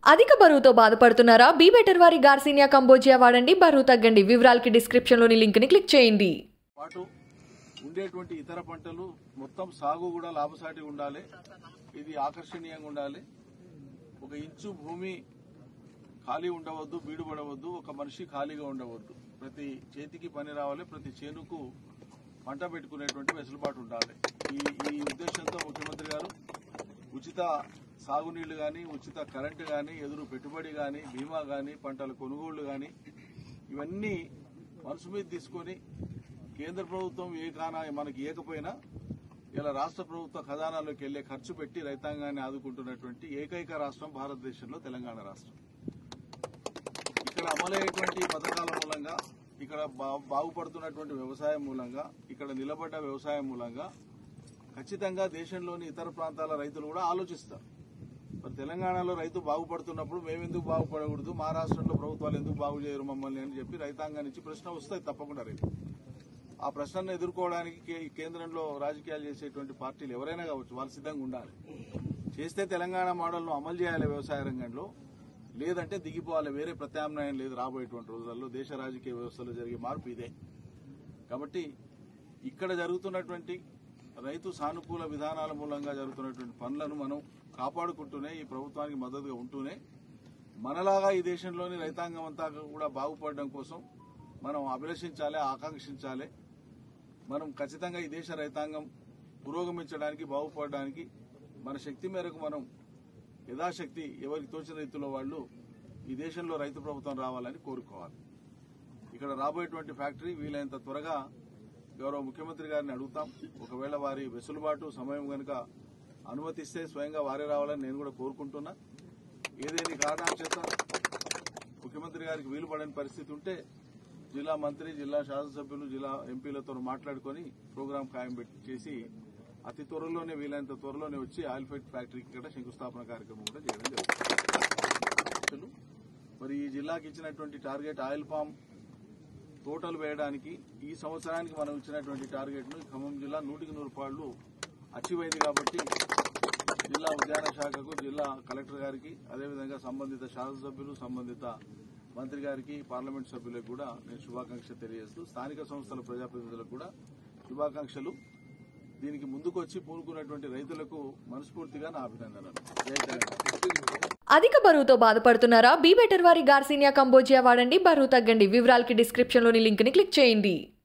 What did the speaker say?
అధిక బరువుతో బాధపడుతున్నారా బీ బెటర్ వారి గార్సినియా కంబోజియా వాడండి బరువు తగ్గండి వివరాలకి డిస్క్రిప్షన్లోని లింక్ని క్లిక్ చేయండి పాటు ఉండేటువంటి ఇతర పంటలు మొత్తం సాగు కూడా లాభసాటిగా ఉండాలి ఇది ఆకర్షణీయంగా ఉండాలి ఒక ఇంచు భూమి ఖాళీ ఉండవద్దు బీడు పడవద్దు ఒక మనిషి ఖాళీగా ఉండవద్దు ప్రతి చేతికి పని రావాలి ప్రతి చేనుకు పంట పెట్టుకునేటువంటి వెసులుబాటు ఉండాలి ఈ ఈ ఉద్దేశంతో ముఖ్యమంత్రి గారు ఉచిత సాగునీళ్లు కానీ ఉచిత కరెంటు కానీ ఎదురు పెట్టుబడి కానీ బీమా కానీ పంటల కొనుగోళ్లు కానీ ఇవన్నీ మనసు మీద తీసుకొని కేంద్ర ప్రభుత్వం ఏ కానా మనకి ఇవ్వకపోయినా ఇలా రాష్ట్ర ప్రభుత్వ ఖజానాలోకి వెళ్లే ఖర్చు పెట్టి రైతాంగాన్ని ఆదుకుంటున్నటువంటి ఏకైక రాష్ట్రం భారతదేశంలో తెలంగాణ రాష్ట్రం ఇక్కడ అమలయ్యేటువంటి పథకాల మూలంగా ఇక్కడ బా- బాగుపడుతున్నటువంటి వ్యవసాయం మూలంగా ఇక్కడ నిలబడ్డ వ్యవసాయం మూలంగా ఖచ్చితంగా దేశంలోని ఇతర ప్రాంతాల రైతులు కూడా ఆలోచిస్తారు మరి తెలంగాణలో రైతు బాగుపడుతున్నప్పుడు మేము ఎందుకు బాగుపడకూడదు మా రాష్ట్రంలో ప్రభుత్వాలు ఎందుకు బాగు చేయరు మమ్మల్ని అని చెప్పి రైతాంగం నుంచి ప్రశ్న వస్తాయి తప్పకుండా రేపు ఆ ప్రశ్నను ఎదుర్కోవడానికి కే- కేంద్రంలో రాజకీయాలు చేసేటువంటి పార్టీలు ఎవరైనా కావచ్చు వాళ్ళు సిద్ధంగా ఉండాలి చేస్తే తెలంగాణ మోడల్ను అమలు చేయాలి వ్యవసాయ రంగంలో లేదంటే దిగిపోవాలి వేరే ప్రత్యామ్నాయం లేదు రాబోయేటువంటి రోజుల్లో దేశ రాజకీయ వ్యవస్థలో జరిగే మార్పు ఇదే కాబట్టి ఇక్కడ జరుగుతున్నటువంటి రైతు సానుకూల విధానాల మూలంగా జరుగుతున్నటువంటి పనులను మనం కాపాడుకుంటూనే ఈ ప్రభుత్వానికి మద్దతుగా ఉంటూనే మనలాగా ఈ దేశంలోని రైతాంగం అంతా కూడా బాగుపడడం కోసం మనం అభిలషించాలి ఆకాంక్షించాలి మనం ఖచ్చితంగా ఈ దేశ రైతాంగం పురోగమించడానికి బాగుపడడానికి మన శక్తి మేరకు మనం యథాశక్తి ఎవరికి తోచిన రీతిలో వాళ్ళు ఈ దేశంలో రైతు ప్రభుత్వం రావాలని కోరుకోవాలి ఇక్కడ రాబోయేటువంటి ఫ్యాక్టరీ వీలైనంత త్వరగా గౌరవ ముఖ్యమంత్రి గారిని అడుగుతాం ఒకవేళ వారి వెసులుబాటు సమయం గనుక అనుమతిస్తే స్వయంగా వారే రావాలని నేను కూడా కోరుకుంటున్నా ఏదేని కారణాల చేత ముఖ్యమంత్రి గారికి వీలు పడని పరిస్థితి ఉంటే జిల్లా మంత్రి జిల్లా శాసనసభ్యులు జిల్లా ఎంపీలతో మాట్లాడుకొని ప్రోగ్రాం ఖాయం పెట్టి చేసి అతి త్వరలోనే వీలైనంత త్వరలోనే వచ్చి ఆయిల్ ఫైట్ ఫ్యాక్టరీకి కూడా శంకుస్థాపన కార్యక్రమం కూడా చేయడం జరుగుతుంది మరి ఈ జిల్లాకి ఇచ్చినటువంటి టార్గెట్ ఆయిల్ పామ్ తోటలు వేయడానికి ఈ సంవత్సరానికి మనం ఇచ్చినటువంటి టార్గెట్ ను ఖమ్మం జిల్లా నూటికి నూరు పాళ్లు అచీవ్ అయింది కాబట్టి జిల్లా ఉద్యాన శాఖకు జిల్లా కలెక్టర్ గారికి అదేవిధంగా సంబంధిత శాసనసభ్యులు సంబంధిత మంత్రి గారికి పార్లమెంట్ సభ్యులకు కూడా నేను శుభాకాంక్షలు తెలియజేస్తూ స్థానిక సంస్థల ప్రజాప్రతినిధులకు కూడా శుభాకాంక్షలు దీనికి ముందుకొచ్చి పూనుకున్నటువంటి రైతులకు మనస్ఫూర్తిగా నా అభినందనలు జై తెలంగాణ అధిక బరువుతో బాధపడుతున్నారా బీ బెటర్ వారి గార్సినియా కంబోజియా వాడండి బరువు తగ్గండి వివరాలకి డిస్క్రిప్షన్లోని లింక్ని క్లిక్ చేయండి